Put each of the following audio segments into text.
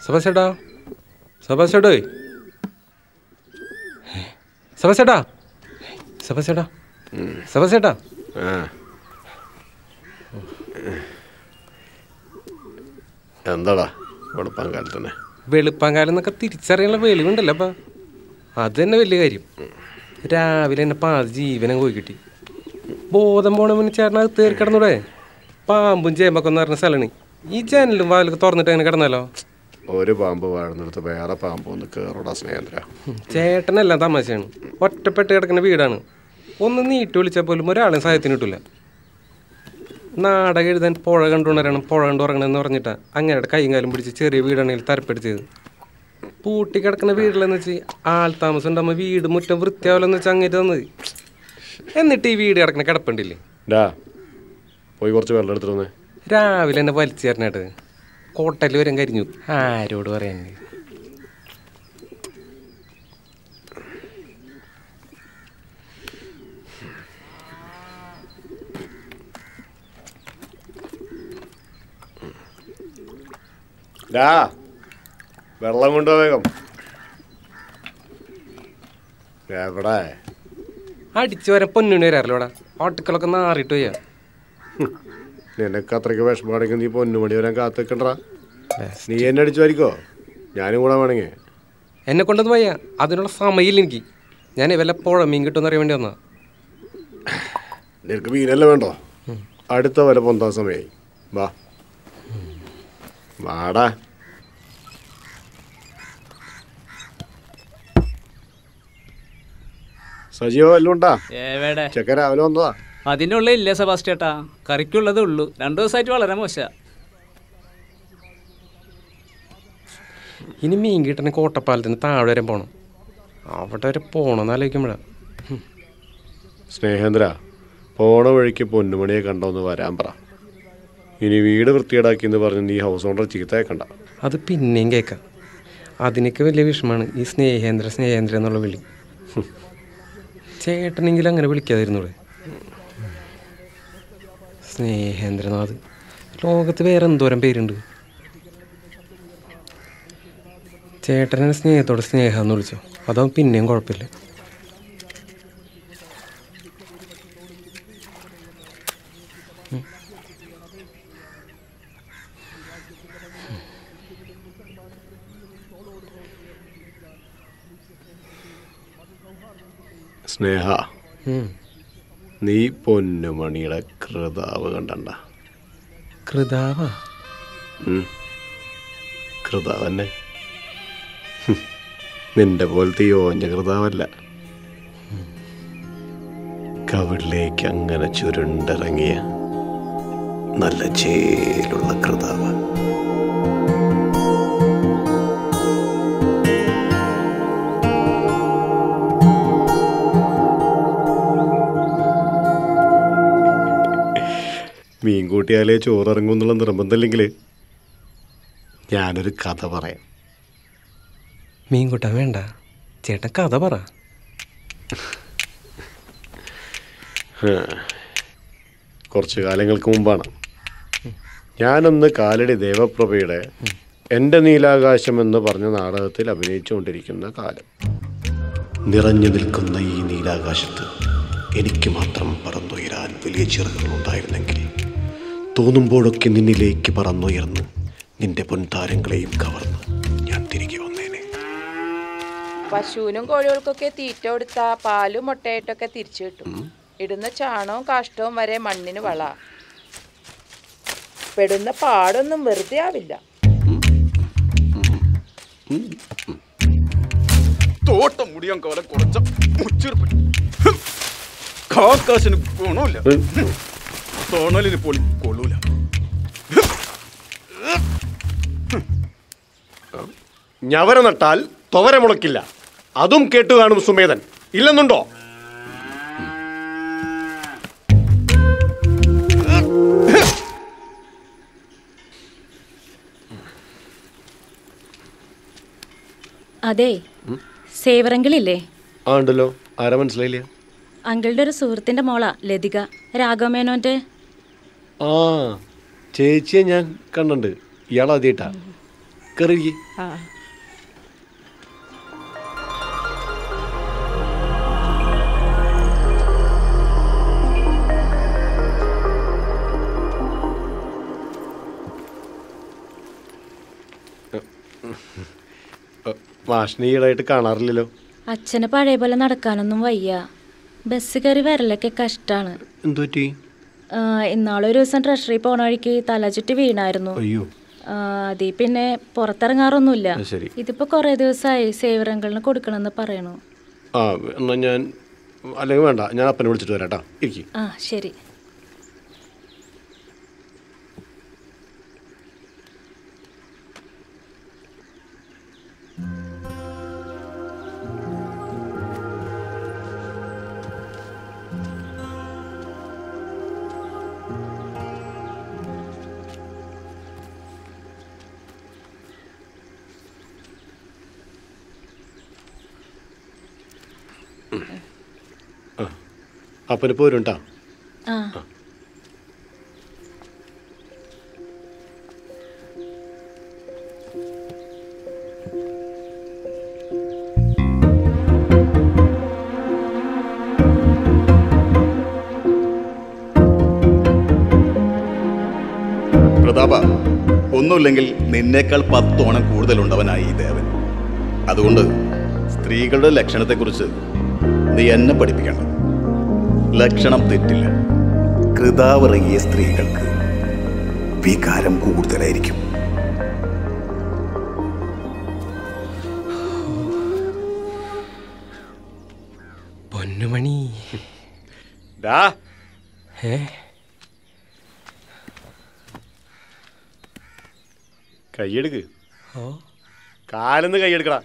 സബാസേട്ടാ സബാസേട്ടേ സബാസേട്ടാ സബാസേട്ടാ സബാസേട്ടാ ആ എന്താടാ വെളുപ്പാൻ കാലത്ത് തന്നെ വെളുപ്പാങ്കാലം എന്നൊക്കെ തിരിച്ചറിയാനുള്ള വെളിവുണ്ടല്ലോ അപ്പം അത് തന്നെ വലിയ കാര്യം രാവിലെ എന്നെ പാതി ജീവനം പോയി കിട്ടി ബോധം പോണ മുന്നേ ചേട്ടൻ അത് തേറി കിടന്നൂടെ പാമ്പും ചേമ്പൊക്കെ എന്ന് പറഞ്ഞ സ്ഥലമാണ് ഈ ജനലും വാതിലൊക്കെ തുറന്നിട്ട് അങ്ങനെ കിടന്നല്ലോ ഒരു പാമ്പ് വാഴുന്നിടത്ത് വേറെ പാമ്പ് ഒന്ന് കയറോടാ സ്നേഹേന്ദ്ര ഉം, ചേട്ടനെല്ലാം തമാശയാണ് ഒറ്റപ്പെട്ട് കിടക്കുന്ന വീടാണ് ഒന്ന് നീട്ടി വിളിച്ചാൽ പോലും ഒരാളെ സഹായത്തിന് കിട്ടില്ല നാടകം എഴുതാൻ പുഴ കണ്ടുണരണം പുഴ കണ്ടു ഉറങ്ങണമെന്ന് പറഞ്ഞിട്ടാ അങ്ങനെയുടെ കൈയും കാലും പിടിച്ച് ചെറിയ വീടാണെങ്കിൽ തരപ്പെടുത്തിയത് പൂട്ടി കിടക്കുന്ന വീട്ടിലെന്ന് വെച്ച് ആൾ താമസം ഉണ്ടാകുമ്പോൾ വീട് മുറ്റം വൃത്തിയാവില്ലെന്ന് വെച്ചാൽ അങ്ങേറ്റ് തന്നത് എന്നിട്ട് ഈ വീട് കിടക്കുന്ന കിടപ്പുണ്ടില്ലേ ഡാ പോയി കുറച്ച് വെള്ളം എടുത്തിട്ട് വന്നേ രാവിലെ എന്നെ വലിച്ചു തരണേട്ട് കോട്ടയിൽ വരാൻ കരിഞ്ഞു ആരോട് പറയാൻ ഡാ വെള്ളം കൊണ്ടുപോ വേഗം എവിടെ അടിച്ചു വരാൻ പൊന്നുണ്ണി വരാറില്ല ഇവിടെ ഓട്ടിക്കളൊക്കെ നാറിയിട്ട് പോയാ നിനക്ക് അത്രയ്ക്ക് വിഷമാണെങ്കിൽ നീ പൊന്നുമണി വരാൻ കാത്തു വെക്കണ്ടാ നീ എന്നെ അടിച്ചു വരിക്കോ ഞാനും കൂടെ വേണമെങ്കിൽ എന്നെ കൊണ്ടൊന്നും വയ്യ അതിനുള്ള സമയമില്ല എനിക്ക് ഞാൻ വല്ല പുഴ മീൻ കിട്ടുമെന്ന് അറിയാൻ വേണ്ടി വന്നാ നിനക്ക് മീനല്ലേ വേണ്ടോ അടുത്ത വല പൊന്താൻ സമയമായി വാ വാടാ സജീവ വല്ലതും ഉണ്ടാ എവിടെ ചെക്കൻ രാവിലെ വന്നതാ അതിനുള്ള ഇല്ല സെബാസ്റ്റ്യേട്ടാ കറിക്കുള്ളതേ ഉള്ളൂ രണ്ടു ദിവസമായിട്ട് വളരെ മോശ ഇനി മീൻ കിട്ടണ കോട്ടപ്പാലത്തിന് താഴെ വരെ പോകണം അവിടെ വരെ പോകണമെന്ന് ആലോചിക്കുമ്പോഴാ സ്നേഹേന്ദ്ര പോണ വഴിക്ക് പൊന്നുമണിയെ കണ്ടോന്ന് വരാൻ പറ ഇനി വീട് വൃത്തിയേടാക്കി എന്ന് പറഞ്ഞ് നീ ഹൗസ് ഓണർ ചീത്തയേക്കണ്ട അത് പിന്നെയും കേൾക്കാം അതിനൊക്കെ വലിയ വിഷമാണ് ഈ സ്നേഹേന്ദ്ര സ്നേഹേന്ദ്ര എന്നുള്ള വിളി ചേട്ടനെങ്കിലും അങ്ങനെ വിളിക്കാതിരുന്നൂടെ സ്നേഹേന്ദ്രനാഥ് ലോകത്ത് വേറെ എന്തോരം പേരുണ്ട് ചേട്ടനെ സ്നേഹത്തോടെ സ്നേഹം എന്ന് വിളിച്ചോ അതാവും പിന്നെയും കുഴപ്പമില്ല സ്നേഹ ഉം. നീ പൊന്നുമണിയുടെ കൃതാവ് കണ്ടണ്ട കൃതാവാ കൃതാവ് തന്നെ ഹും. നിന്റെ പോലത്തെ ഈ ഓഞ്ഞ കൃതാവല്ല കവിളിലേക്ക് അങ്ങനെ ചുരുണ്ടിറങ്ങിയ നല്ല ചേലുള്ള കൃതാവ് മീൻ കൂട്ടിയാലേ ചോറിറങ്ങും എന്നുള്ള നിർബന്ധമില്ലെങ്കിൽ ഞാനൊരു കഥ പറയാം മീൻ കൂട്ടാൻ വേണ്ട ചേട്ടൻ കഥ പറ കുറച്ച് കാലങ്ങൾക്ക് മുമ്പാണ് ഞാനന്ന് കാലടി ദേവപ്രഭയുടെ എൻ്റെ നീലാകാശം എന്ന് പറഞ്ഞ നാടകത്തിൽ അഭിനയിച്ചുകൊണ്ടിരിക്കുന്ന കാലം നിറഞ്ഞു നിൽക്കുന്ന ഈ നീലാകാശത്ത് എനിക്ക് മാത്രം പറന്നുയരാൻ വലിയ ചിറകുകൾ ഉണ്ടായിരുന്നെങ്കിൽ തോന്നുമ്പോഴൊക്കെ നിന്നിലേക്ക് പറന്നുയർന്ന് നിന്റെ പൊൻതാരങ്ങളെയും കവർന്ന് ഞാൻ തിരികെ വന്നേനെ പശുവിനും കോഴികൾക്കൊക്കെ തീറ്റ കൊടുത്താ പാലും മുട്ടയായിട്ടൊക്കെ തിരിച്ചു കിട്ടും ഇടുന്ന ചാണവും കാഷ്ടവും വരെ മണ്ണിന് വള പെടുന്ന പാടൊന്നും വെറുതെ ആവില്ല തോട്ടം മുടിയാൻ കാലം കുറച്ച മുച്ചെറുപ്പ് കാക്കാശിന് ഗുണമില്ല തോണലിന് പോലും കൊള്ളൂല ഞവര നട്ടാൽ തൊവര മുളക്കില്ല അതും കേട്ടു കാണും സുമേധൻ ഇല്ലെന്നുണ്ടോ അതെ സേവറങ്കിളില്ലേ ആ ഉണ്ടല്ലോ ആരാ മനസ്സിലായില്ല അങ്കിളുടെ ഒരു സുഹൃത്തിന്റെ മോളാ ലതിക രാഘവമേനോന്റെ ആ ചേച്ചിയെ ഞാൻ കണ്ടുണ്ട് ഇയാൾ ആദ്യമായിട്ടാ കയറി മാഷിനെ ഈടായിട്ട് കാണാറില്ലല്ലോ അച്ഛന് പഴയ പോലെ നടക്കാനൊന്നും വയ്യ ബസ് കയറി വരലൊക്കെ കഷ്ടാണ് എന്തു പറ്റി ആ, ഇന്നാളൊരു ദിവസം ട്രഷറി പോണ വഴിക്ക് തലചുറ്റി വീണായിരുന്നു അയ്യോ ആ, അതീ പിന്നെ പുറത്തിറങ്ങാറൊന്നുമില്ല അത് ശരി. ഇതിപ്പോ കുറെ ദിവസമായി സേവരങ്ങളിന് കൊടുക്കണമെന്ന് പറയണു ആ എന്നാൽ ഞാൻ അല്ലെങ്കിൽ വേണ്ട ഞാൻ അപ്പനെ വിളിച്ചിട്ട് വരാം കേട്ടോ ഇരിക്കും ആ ശരി അപ്പന് പോരും കേട്ടോ ആ പ്രതാപ ഒന്നുമില്ലെങ്കിൽ നിന്നേക്കാൾ പത്തോണം കൂടുതലുണ്ടവനായി ഈ ദേവൻ അതുകൊണ്ട് സ്ത്രീകളുടെ ലക്ഷണത്തെക്കുറിച്ച് നീ എന്നെ പഠിപ്പിക്കണം ലക്ഷണം തെറ്റില്ല കൃതാവിറങ്ങിയ സ്ത്രീകൾക്ക് വികാരം കൂടുതലായിരിക്കും പൊന്നുമണി ഡാ ഏ കൈയെടുക്ക് ഓ കാലെന്ന് കൈയെടുക്കടാ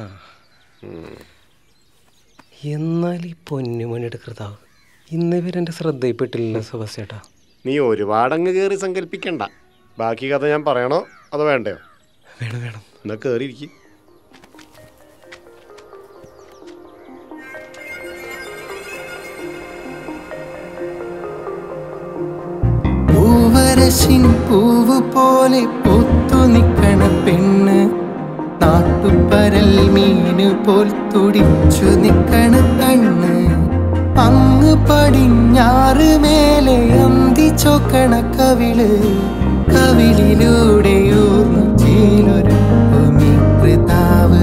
എന്നാൽ ഈ പൊന്നുമണിയുടെ കൃതാവ് ഇന്ന് ഇവരെൻ്റെ ശ്രദ്ധയിൽപ്പെട്ടില്ലല്ലോ സുബസേട്ടാ നീ ഒരുപാടങ്ങ് കയറി സങ്കല്പിക്കണ്ട ബാക്കി കഥ ഞാൻ പറയണോ അതോ വേണ്ടയോ വേണം വേണം എന്നാ കയറിയിരിക്കും പൂവരശിൻ പൂവ് പോലെ പൂത്തു നിക്കണ പെണ്ണ് നാട്ടുപരൽ മീന് പോൽ തുടിച്ചു നിക്കണ കണ്ണ് അങ്ങ് പടിഞ്ഞാറ് മേലെ അന്തി ചോക്കണ കവിള് കവിളിലൂടെ ഊർന്നു ചേലൊരു ഭൂമികൃതാവ്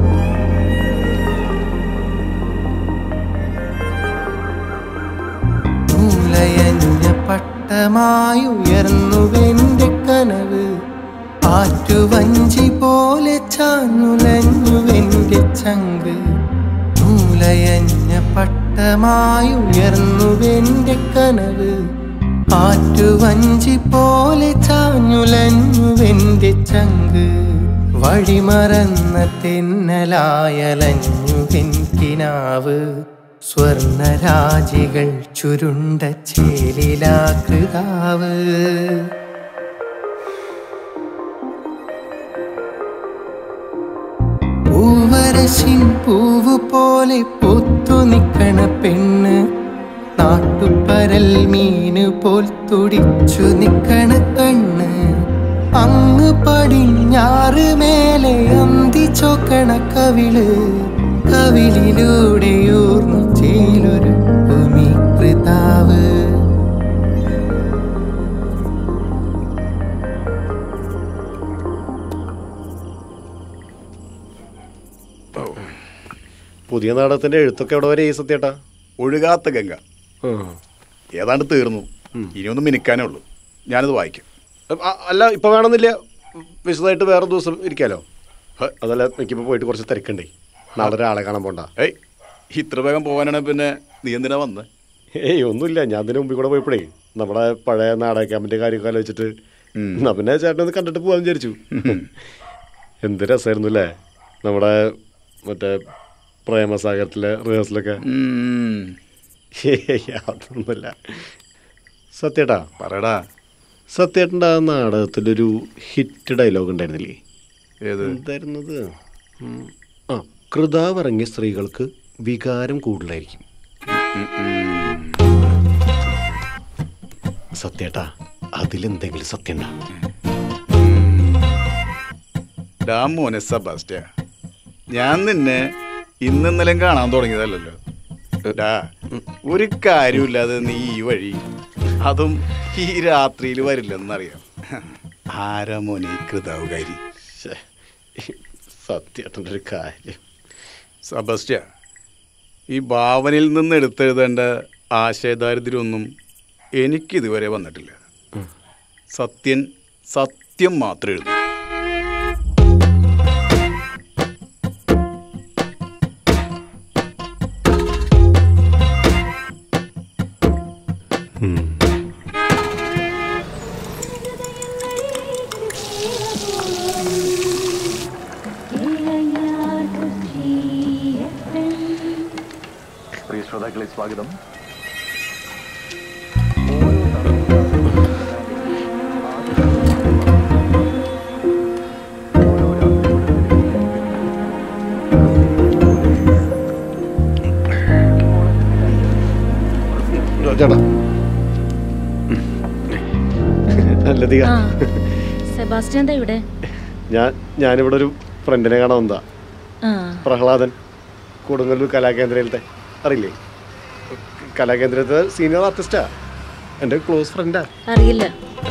മൂലയഞ്ഞ പട്ടമായുയർന്നുവെന്റെ കനവ് ആറ്റുവഞ്ചി പോലെ ചാഞ്ഞുലഞ്ഞുവെന്റെ ചങ്ക് മൂലയഞ്ഞ പട്ടമായുയർന്നുവെന്റെ കനവ് ആറ്റുവഞ്ചി പോലെ ചാഞ്ഞുലഞ്ഞുവെന്റെ ചങ്ക് വഴിമറന്ന തെന്നലായലഞ്ഞുവെൻ കിനാവ് സ്വർണരാജികൾ ചുരുണ്ട ചേലിലാകൃതാവ് പൂവരശിൻ പൂവ് പോലെ പൊത്തു നിക്കണ പെണ്ണ് നാട്ടുപരൽ മീന് പോൽ തുടിച്ചു നിക്കണ കണ്ണ് അങ്ങ് പടിഞ്ഞാറ് മേലെ അന്തി ചോക്കണ കവിള് കവിളിലൂടെ ഊർന്നു ചേലൊരു ഭൂമികൃതാവ് പുതിയ നാടകത്തിന്റെ എഴുത്തൊക്കെ എവിടെ വരെ ഈ സത്യേട്ടാ ഒഴുകാത്ത ഗംഗ ഏതാണ്ട് തീർന്നു ഇനിയൊന്നും മിനുക്കാനേ ഉള്ളൂ ഞാനത് വായിക്കും അ- അല്ല ഇപ്പൊ വേണമെന്നില്ല വിശദമായിട്ട് വേറെ ദിവസം ഇരിക്കാലോ ഹ, അതല്ല എനിക്കിപ്പോ പോയിട്ട് കുറച്ച് തിരക്കുണ്ടേ നാളെ ഒരാളെ കാണാൻ പോണ്ട ഏയ് ഇത്ര വേഗം പോകാനാണ് പിന്നെ നീ എന്തിനാ വന്നത് ഏയ് ഒന്നുമില്ല ഞാൻ അതിന് മുമ്പിൽ കൂടെ പോയപ്പോഴേ നമ്മുടെ പഴയ നാടക ക്യാമ്പിന്റെ കാര്യമൊക്കെ ആലോചിച്ചിട്ട് എന്നാ പിന്നെ ചേട്ടൻ ഒന്ന് കണ്ടിട്ട് പോകാൻ വിചാരിച്ചു എന്ത് രസമായിരുന്നു അല്ലേ നമ്മുടെ മറ്റേ പ്രേമസാഗരത്തിലെ റിഹേഴ്സലൊക്കെ ഉം. ഏയ് അതൊന്നുമില്ല സത്യേട്ടാ പറയടാ സത്യേട്ടൻ്റെ ആ നാടകത്തിലൊരു ഹിറ്റ് ഡയലോഗ് ഉണ്ടായിരുന്നില്ലേ ഏത് എന്തായിരുന്നത് ഉം. ആ കൃതാവിറങ്ങിയ സ്ത്രീകൾക്ക് വികാരം കൂടുതലായിരിക്കും സത്യേട്ടാ അതിലെന്തെങ്കിലും സത്യം ഡാ മോനെ സബാസ്റ്റ്യ ഞാൻ നിന്നെ ഇന്നെന്നലും കാണാൻ തുടങ്ങിയതല്ലല്ലോ ഡാ ഒരു കാര്യമില്ലാതെ നീ ഈ വഴി അതും ഈ രാത്രിയിൽ വരില്ലെന്നറിയാം ആരാ മോനെ ഈ കൃതാവുകാരി സത്യമായിട്ടുള്ള ഒരു കാര്യം സബസ്റ്റ്യ ഈ ഭാവനയിൽ നിന്ന് എടുത്തെഴുതേണ്ട ആശയദാരിദ്ര്യമൊന്നും എനിക്കിതുവരെ വന്നിട്ടില്ല സത്യൻ സത്യം മാത്രം എഴുതും പ്രിയ ശ്രോതാക്കളെ സ്വാഗതം ചേട്ടാ അല്ലധിക ആ സെബാസ്റ്റ്യൻ എന്താ ഇവിടെ ഞാൻ ഞാനിവിടെ ഒരു ഫ്രണ്ടിനെ കാണാൻ വന്നതാ ആ പ്രഹ്ലാദൻ കൊടുങ്ങല്ലൂർ കലാകേന്ദ്രയിലത്തെ അറിയില്ലേ കലാകേന്ദ്രത്തെ സീനിയർ ആർട്ടിസ്റ്റാ എൻ്റെ ക്ലോസ് ഫ്രണ്ടാ അറിയില്ല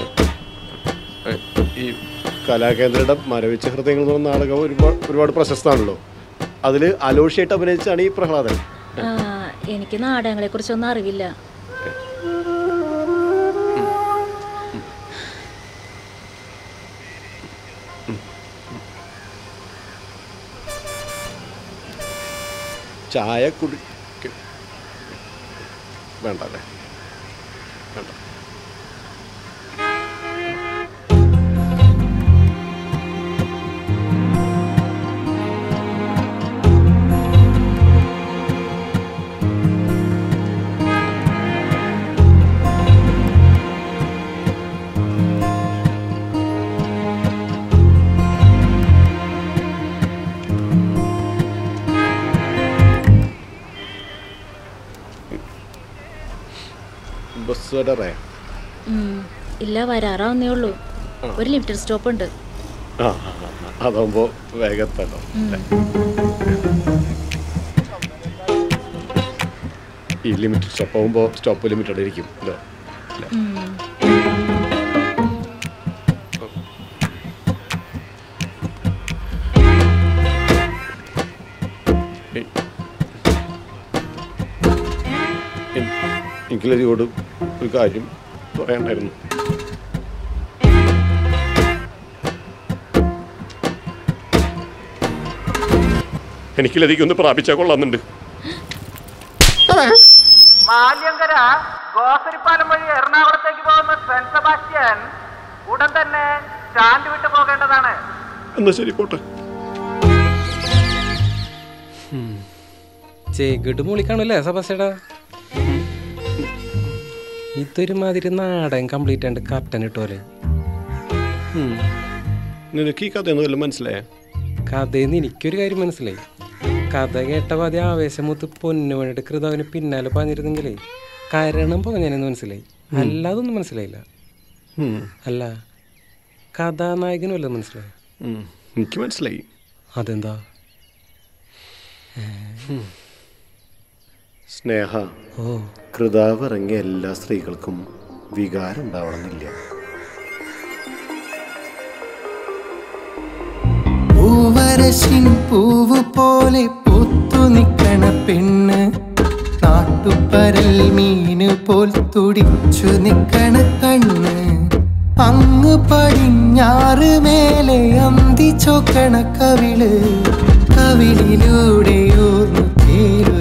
ഈ കലാകേന്ദ്രയുടെ മരവിച്ച ഹൃദയങ്ങൾ എന്ന് പറഞ്ഞ നാടകം ഒരുപാട് ഒരുപാട് പ്രശസ്തമാണല്ലോ അതിൽ അലോഷിയായിട്ട് അഭിനയിച്ചാണ് ഈ പ്രഹ്ലാദൻ ആ എനിക്ക് നാടകങ്ങളെ കുറിച്ചൊന്നും അറിവില്ല ചായ കുടി വേണ്ട അല്ലേ വേണ്ട ബസ് വരാറേ ഉം. ഇല്ല വരാറാവുന്നേ ഉള്ളൂ ഒരു ലിമിറ്റഡ് സ്റ്റോപ്പ് ഉണ്ട് ആ ആ, ആ, അതാവുമ്പോ വേഗത്തല്ലോ ഈ ലിമിറ്റഡ് സ്റ്റോപ്പ് ആകുമ്പോൾ സ്റ്റോപ്പ് ലിമിറ്റഡ് ഇരിക്കും അല്ലോ അല്ലേ? ഏയ്. എൻ- എനിക്ക് ലതിയോട് ഒരു കാര്യം പറയണ്ടായിരുന്നു എനിക്ക് ലതിക്ക് ഒന്ന് പ്രാപിച്ചാൽ കൊള്ളാന്നുണ്ട് മാല്യങ്കര ഗോസരിപ്പാലം വഴി എറണാകുളത്തേക്ക് പോകുന്ന സെന്റ് സെബാസ്റ്റ്യൻ ഉടൻ തന്നെ സ്റ്റാൻഡ് വിട്ടു പോകേണ്ടതാണ് എന്നാ ശരി പോട്ടെ ചേക്കിട്ട് മൂളിക്കാണല്ലേ സബാസേടാ ഇതൊരു മാതിരി നാടൻ കംപ്ലീറ്റ് ആയിട്ട് കർട്ടൻ ഇട്ടോലെ നിനക്ക് ഈ കഥയൊന്നും വല്ലതും മനസ്സിലായേ കഥയെന്ന് എനിക്കൊരു കാര്യം മനസ്സിലായി കഥ കേട്ടപ്പോൾ ആദ്യം ആവേശമൂത്ത് പൊന്നു വേണ്ടിട്ട് കൃതാവിന് പിന്നാലെ പറഞ്ഞിരുന്നെങ്കിലേ കരണം പറഞ്ഞെന്ന് മനസ്സിലായി അല്ലാതൊന്നും മനസ്സിലായില്ല അല്ല കഥാനായകനും വല്ലതും മനസ്സിലായി ഉം. എനിക്ക് മനസ്സിലായി അതെന്താ സ്നേഹ ഓ കൃതാവ് ഇറങ്ങിയ എല്ലാ സ്ത്രീകൾക്കും വികാരം ഉണ്ടാവണമെന്നില്ല പൂവരശിൻ പൂവ് പോലെ പൂത്തു നിക്കണ പെണ്ണ് നാട്ടുപരൽ മീന് പോൽ തുടിച്ചു നിക്കണ കണ്ണ് അങ്ങ് പടിഞ്ഞാറ് മേലെ അന്തി ചോക്കണ കവിള് കവിളിലൂടെ ഊർന്നു ചേരു